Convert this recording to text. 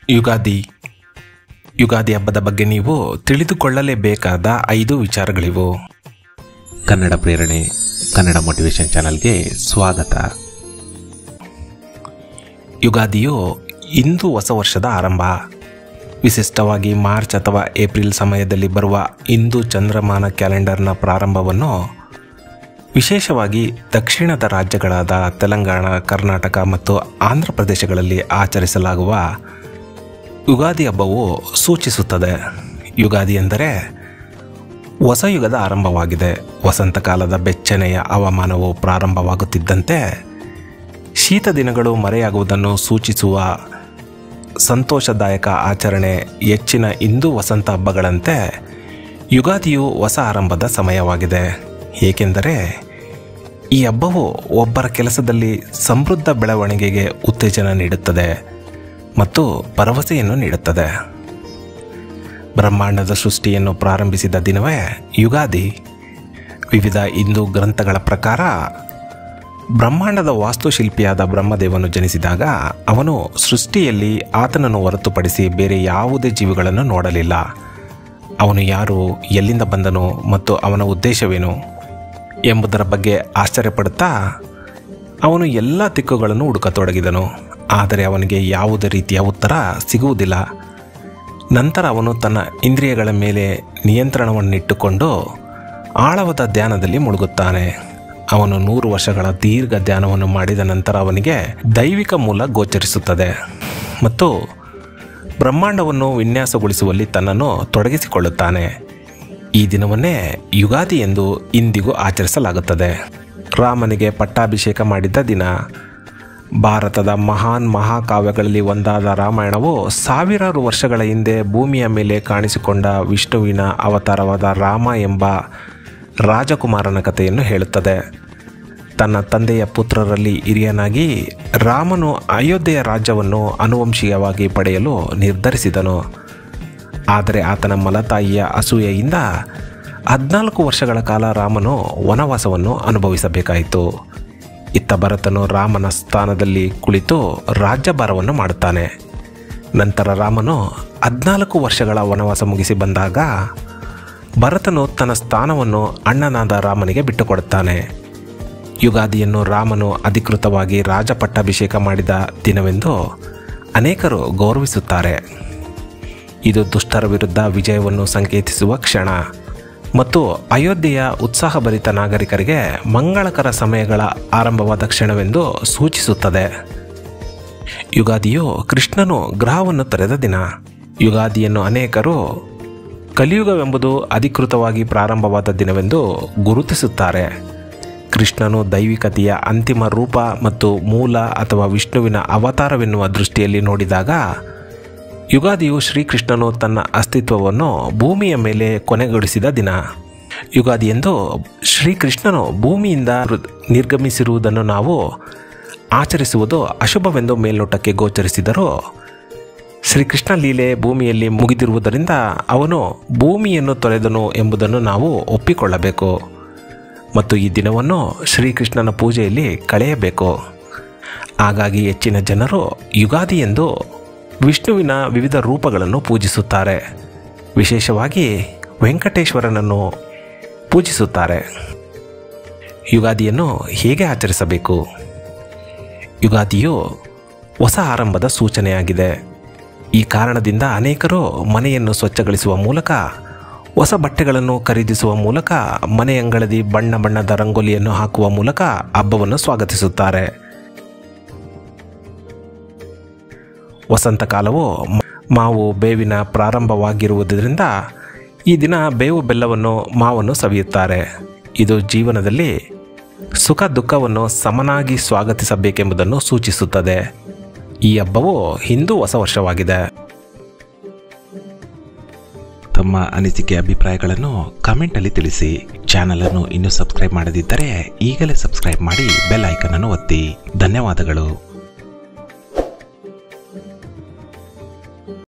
ಯುಗಾದಿ ಯುಗಾದಿ ಹಬ್ಬದ ಬಗ್ಗೆ ನೀವು ತಿಳಿದುಕೊಳ್ಳಲೇಬೇಕಾದ ಐದು ವಿಚಾರಗಳಿವು ಕನ್ನಡ ಪ್ರೇರಣೆ ಕನ್ನಡ ಮೋಟಿವೇಶನ್ ಚಾನಲ್ಗೆ ಸ್ವಾಗತ ಯುಗಾದಿಯು ಇಂದು ಹೊಸ ವರ್ಷದ ಆರಂಭ ವಿಶಿಷ್ಟವಾಗಿ ಮಾರ್ಚ್ ಅಥವಾ ಏಪ್ರಿಲ್ ಸಮಯದಲ್ಲಿ ಬರುವ ಇಂದು ಚಂದ್ರಮಾನ ಕ್ಯಾಲೆಂಡರ್ನ ಪ್ರಾರಂಭವನ್ನು ವಿಶೇಷವಾಗಿ ದಕ್ಷಿಣದ ರಾಜ್ಯಗಳಾದ ತೆಲಂಗಾಣ ಕರ್ನಾಟಕ ಮತ್ತು ಆಂಧ್ರ ಪ್ರದೇಶಗಳಲ್ಲಿ ಆಚರಿಸಲಾಗುವ ಯುಗಾದಿ ಹಬ್ಬವು ಸೂಚಿಸುತ್ತದೆ ಯುಗಾದಿ ಎಂದರೆ ಹೊಸ ಯುಗದ ಆರಂಭವಾಗಿದೆ ವಸಂತಕಾಲದ ಬೆಚ್ಚನೆಯ ಹವಾಮಾನವು ಪ್ರಾರಂಭವಾಗುತ್ತಿದ್ದಂತೆ ಶೀತ ದಿನಗಳು ಮರೆಯಾಗುವುದನ್ನು ಸೂಚಿಸುವ ಸಂತೋಷದಾಯಕ ಆಚರಣೆ ಹೆಚ್ಚಿನ ಹಿಂದೂ ವಸಂತ ಹಬ್ಬಗಳಂತೆ ಯುಗಾದಿಯು ಹೊಸ ಆರಂಭದ ಸಮಯವಾಗಿದೆ ಏಕೆಂದರೆ ಈ ಹಬ್ಬವು ಒಬ್ಬರ ಕೆಲಸದಲ್ಲಿ ಸಮೃದ್ಧ ಬೆಳವಣಿಗೆಗೆ ಉತ್ತೇಜನ ನೀಡುತ್ತದೆ ಮತ್ತು ಭರವಸೆಯನ್ನು ನೀಡುತ್ತದೆ ಬ್ರಹ್ಮಾಂಡದ ಸೃಷ್ಟಿಯನ್ನು ಪ್ರಾರಂಭಿಸಿದ ದಿನವೇ ಯುಗಾದಿ ವಿವಿಧ ಹಿಂದೂ ಗ್ರಂಥಗಳ ಪ್ರಕಾರ ಬ್ರಹ್ಮಾಂಡದ ವಾಸ್ತುಶಿಲ್ಪಿಯಾದ ಬ್ರಹ್ಮದೇವನು ಜನಿಸಿದಾಗ ಅವನು ಸೃಷ್ಟಿಯಲ್ಲಿ ಆತನನ್ನು ಹೊರತುಪಡಿಸಿ ಬೇರೆ ಯಾವುದೇ ಜೀವಿಗಳನ್ನು ನೋಡಲಿಲ್ಲ ಅವನು ಯಾರು ಎಲ್ಲಿಂದ ಬಂದನು ಮತ್ತು ಅವನ ಉದ್ದೇಶವೇನು ಎಂಬುದರ ಬಗ್ಗೆ ಆಶ್ಚರ್ಯಪಡುತ್ತಾ ಅವನು ಎಲ್ಲ ದಿಕ್ಕುಗಳನ್ನು ಹುಡುಕತೊಡಗಿದನು ಆದರೆ ಅವನಿಗೆ ಯಾವುದೇ ರೀತಿಯ ಉತ್ತರ ಸಿಗುವುದಿಲ್ಲ ನಂತರ ಅವನು ತನ್ನ ಇಂದ್ರಿಯಗಳ ಮೇಲೆ ನಿಯಂತ್ರಣವನ್ನಿಟ್ಟುಕೊಂಡು ಆಳವಾದ ಧ್ಯಾನದಲ್ಲಿ ಮುಳುಗುತ್ತಾನೆ ಅವನು ನೂರು ವರ್ಷಗಳ ದೀರ್ಘ ಧ್ಯಾನವನ್ನು ಮಾಡಿದ ನಂತರ ಅವನಿಗೆ ದೈವಿಕ ಮೂಲ ಗೋಚರಿಸುತ್ತದೆ ಮತ್ತು ಬ್ರಹ್ಮಾಂಡವನ್ನು ವಿನ್ಯಾಸಗೊಳಿಸುವಲ್ಲಿ ತನ್ನನ್ನು ತೊಡಗಿಸಿಕೊಳ್ಳುತ್ತಾನೆ ಈ ದಿನವನ್ನೇ ಯುಗಾದಿ ಎಂದು ಇಂದಿಗೂ ಆಚರಿಸಲಾಗುತ್ತದೆ ರಾಮನಿಗೆ ಪಟ್ಟಾಭಿಷೇಕ ಮಾಡಿದ್ದ ದಿನ ಭಾರತದ ಮಹಾನ್ ಮಹಾಕಾವ್ಯಗಳಲ್ಲಿ ಒಂದಾದ ರಾಮಾಯಣವು ಸಾವಿರಾರು ವರ್ಷಗಳ ಹಿಂದೆ ಭೂಮಿಯ ಮೇಲೆ ಕಾಣಿಸಿಕೊಂಡ ವಿಷ್ಣುವಿನ ಅವತಾರವಾದ ರಾಮ ಎಂಬ ರಾಜಕುಮಾರನ ಕಥೆಯನ್ನು ಹೇಳುತ್ತದೆ ತನ್ನ ತಂದೆಯ ಪುತ್ರರಲ್ಲಿ ಹಿರಿಯನಾಗಿ ರಾಮನು ಅಯೋಧ್ಯೆಯ ರಾಜ್ಯವನ್ನು ಅನುವಂಶೀಯವಾಗಿ ಪಡೆಯಲು ನಿರ್ಧರಿಸಿದನು ಆದರೆ ಆತನ ಮಲತಾಯಿಯ ಅಸೂಯೆಯಿಂದ ಹದಿನಾಲ್ಕು ವರ್ಷಗಳ ಕಾಲ ರಾಮನು ವನವಾಸವನ್ನು ಅನುಭವಿಸಬೇಕಾಯಿತು ಇತ್ತ ಭರತನು ರಾಮನ ಸ್ಥಾನದಲ್ಲಿ ಕುಳಿತು ರಾಜ್ಯಭಾರವನ್ನು ಮಾಡುತ್ತಾನೆ ನಂತರ ರಾಮನು ಹದಿನಾಲ್ಕು ವರ್ಷಗಳ ವನವಾಸ ಮುಗಿಸಿ ಬಂದಾಗ ಭರತನು ತನ್ನ ಸ್ಥಾನವನ್ನು ಅಣ್ಣನಾದ ರಾಮನಿಗೆ ಬಿಟ್ಟುಕೊಡುತ್ತಾನೆ ಯುಗಾದಿಯನ್ನು ರಾಮನು ಅಧಿಕೃತವಾಗಿ ರಾಜ ಪಟ್ಟಾಭಿಷೇಕ ಮಾಡಿದ ದಿನವೆಂದು ಅನೇಕರು ಗೌರವಿಸುತ್ತಾರೆ ಇದು ದುಷ್ಟರ ವಿರುದ್ಧ ವಿಜಯವನ್ನು ಸಂಕೇತಿಸುವ ಕ್ಷಣ ಮತ್ತು ಅಯೋಧ್ಯೆಯ ಉತ್ಸಾಹಭರಿತ ನಾಗರಿಕರಿಗೆ ಮಂಗಳಕರ ಸಮಯಗಳ ಆರಂಭವಾದ ಕ್ಷಣವೆಂದು ಸೂಚಿಸುತ್ತದೆ ಯುಗಾದಿಯು ಕೃಷ್ಣನು ಗ್ರಹವನ್ನು ತೊರೆದ ದಿನ ಯುಗಾದಿಯನ್ನು ಅನೇಕರು ಕಲಿಯುಗವೆಂಬುದು ಅಧಿಕೃತವಾಗಿ ಪ್ರಾರಂಭವಾದ ದಿನವೆಂದು ಗುರುತಿಸುತ್ತಾರೆ ಕೃಷ್ಣನು ದೈವಿಕತೆಯ ಅಂತಿಮ ರೂಪ ಮತ್ತು ಮೂಲ ಅಥವಾ ವಿಷ್ಣುವಿನ ಅವತಾರವೆನ್ನುವ ದೃಷ್ಟಿಯಲ್ಲಿ ನೋಡಿದಾಗ ಯುಗಾದಿಯು ಶ್ರೀಕೃಷ್ಣನು ತನ್ನ ಅಸ್ತಿತ್ವವನ್ನು ಭೂಮಿಯ ಮೇಲೆ ಕೊನೆಗೊಳಿಸಿದ ದಿನ ಯುಗಾದಿ ಎಂದು ಶ್ರೀಕೃಷ್ಣನು ಭೂಮಿಯಿಂದ ನಿರ್ಗಮಿಸಿರುವುದನ್ನು ನಾವು ಆಚರಿಸುವುದು ಅಶುಭವೆಂದು ಮೇಲ್ನೋಟಕ್ಕೆ ಗೋಚರಿಸಿದರೂ ಶ್ರೀಕೃಷ್ಣ ಲೀಲೆ ಭೂಮಿಯಲ್ಲಿ ಮುಗಿದಿರುವುದರಿಂದ ಅವನು ಭೂಮಿಯನ್ನು ತೊರೆದನು ಎಂಬುದನ್ನು ನಾವು ಒಪ್ಪಿಕೊಳ್ಳಬೇಕು ಮತ್ತು ಈ ದಿನವನ್ನು ಶ್ರೀಕೃಷ್ಣನ ಪೂಜೆಯಲ್ಲಿ ಕಳೆಯಬೇಕು ಹಾಗಾಗಿ ಹೆಚ್ಚಿನ ಜನರು ಯುಗಾದಿ ಎಂದು ವಿಷ್ಣುವಿನ ವಿವಿಧ ರೂಪಗಳನ್ನು ಪೂಜಿಸುತ್ತಾರೆ ವಿಶೇಷವಾಗಿ ವೆಂಕಟೇಶ್ವರನನ್ನು ಪೂಜಿಸುತ್ತಾರೆ ಯುಗಾದಿಯನ್ನು ಹೇಗೆ ಆಚರಿಸಬೇಕು ಯುಗಾದಿಯು ಹೊಸ ಆರಂಭದ ಸೂಚನೆಯಾಗಿದೆ ಈ ಕಾರಣದಿಂದ ಅನೇಕರು ಮನೆಯನ್ನು ಸ್ವಚ್ಛಗೊಳಿಸುವ ಮೂಲಕ ಹೊಸ ಬಟ್ಟೆಗಳನ್ನು ಖರೀದಿಸುವ ಮೂಲಕ ಮನೆಯಂಗಳದಿ ಬಣ್ಣ ಬಣ್ಣದ ರಂಗೋಲಿಯನ್ನು ಹಾಕುವ ಮೂಲಕ ಹಬ್ಬವನ್ನು ಸ್ವಾಗತಿಸುತ್ತಾರೆ ವಸಂತ ಕಾಲವು ಮಾವು ಬೇವಿನ ಪ್ರಾರಂಭವಾಗಿರುವುದರಿಂದ ಈ ದಿನ ಬೇವು ಬೆಲ್ಲವನ್ನು ಮಾವನ್ನು ಸವಿಯುತ್ತಾರೆ ಇದು ಜೀವನದಲ್ಲಿ ಸುಖ ದುಃಖವನ್ನು ಸಮನಾಗಿ ಸ್ವಾಗತಿಸಬೇಕೆಂಬುದನ್ನು ಸೂಚಿಸುತ್ತದೆ ಈ ಹಬ್ಬವು ಹಿಂದೂ ಹೊಸ ವರ್ಷವಾಗಿದೆ ತಮ್ಮ ಅನಿಸಿಕೆ ಅಭಿಪ್ರಾಯಗಳನ್ನು ಕಮೆಂಟಲ್ಲಿ ತಿಳಿಸಿ ಚಾನಲನ್ನು ಇನ್ನೂ ಸಬ್ಸ್ಕ್ರೈಬ್ ಮಾಡದಿದ್ದರೆ ಈಗಲೇ ಸಬ್ಸ್ಕ್ರೈಬ್ ಮಾಡಿ ಬೆಲ್ ಐಕನ್ ಅನ್ನು ಒತ್ತಿ ಧನ್ಯವಾದಗಳು